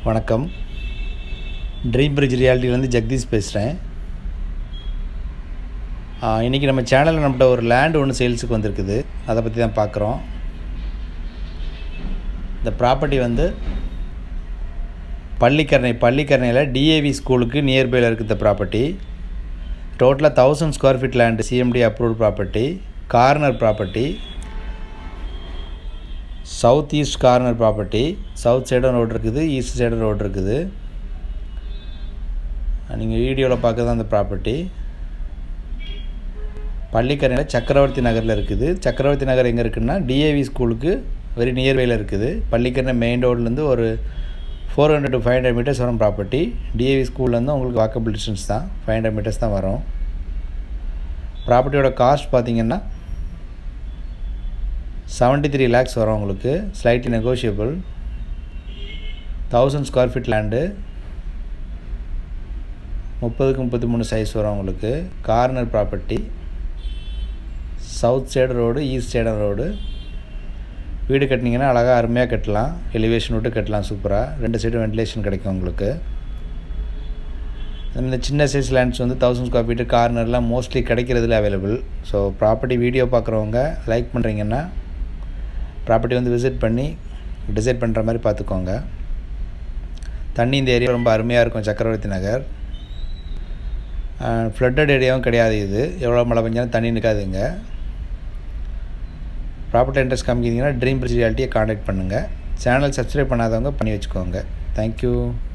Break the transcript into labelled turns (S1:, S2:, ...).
S1: வணக்கம் dream bridge ரியாலிட்டிலேருந்து Jagadish பேசுகிறேன் இன்றைக்கி நம்ம சேனலில் நம்மகிட்ட ஒரு லேண்ட் ஒன்று சேல்ஸுக்கு வந்திருக்குது அதை பற்றி தான் பார்க்குறோம் இந்த ப்ராப்பர்ட்டி வந்து பள்ளிக்கரணை பள்ளிக்கரணையில் டிஏவி ஸ்கூலுக்கு நியர்பையில் இருக்குது இந்த ப்ராப்பர்ட்டி டோட்டலாக thousand square feet land CMD approved property corner property south east corner property south சைடும் ரோடு இருக்குது ஈஸ்ட் சைடும் ரோடு இருக்குது நீங்கள் வீடியோவில் பார்க்குறது அந்த ப்ராப்பர்ட்டி பள்ளிக்கரையில் சக்கரவர்த்தி நகரில் இருக்குது சக்கரவர்த்தி நகர் எங்கே இருக்குன்னா டிஏவி ஸ்கூலுக்கு வெரி நியர்பையில் இருக்குது பள்ளிக்கரணை மெயின் ரோட்லேருந்து ஒரு four hundred to five hundred metres வரும் ப்ராப்பர்ட்டி டிஏவி ஸ்கூல்லேருந்து உங்களுக்கு வாக்கபிள் டிஸ்டன்ஸ் தான் ஃபைவ் ஹண்ட்ரட் மீட்டர்ஸ் தான் வரும் ப்ராப்பர்ட்டியோட காஸ்ட் பார்த்திங்கன்னா செவன்ட்டி த்ரீ லேக்ஸ் வரும் உங்களுக்கு slightly negotiable thousand square feet land முப்பதுக்கு முப்பத்தி மூணு சைஸ் வரும் உங்களுக்கு corner property south side road east side road வீடு கட்டினீங்கன்னா அழகாக அருமையாக கட்டலாம் எலிவேஷன் விட்டு கட்டலாம் சூப்பராக ரெண்டு சைடும் வென்டிலேஷன் கிடைக்கும் உங்களுக்கு இந்த சின்ன சைஸ் லேண்ட்ஸ் வந்து தௌசண்ட் ஸ்கொயர் ஃபீட்டு கார்னர்லாம் மோஸ்ட்லி கிடைக்கிறதுல அவைலபிள் ஸோ ப்ராப்பர்ட்டி வீடியோ பார்க்குறவங்க லைக் பண்ணுறீங்கன்னா ப்ராப்பர்ட்டி வந்து விசிட் பண்ணி டிசைட் பண்ணுற மாதிரி பார்த்துக்கோங்க தண்ணி இந்த ஏரியா ரொம்ப அருமையாக இருக்கும் சக்கரவர்த்தி நகர் ஃப்ளட்டட் ஏரியாவும் கிடையாது இது எவ்வளோ மழை பெஞ்சாலும் தண்ணி நிற்காதுங்க ப்ராப்பர்ட்டி இன்ட்ரெஸ்ட் காமிக்கிங்கன்னா ட்ரீம் பிரிட்ஜ் ரியாலிட்டியை காண்டாக்ட் பண்ணுங்கள் சேனல் சப்ஸ்கிரைப் பண்ணாதவங்க பண்ணி வச்சுக்கோங்க தேங்க்யூ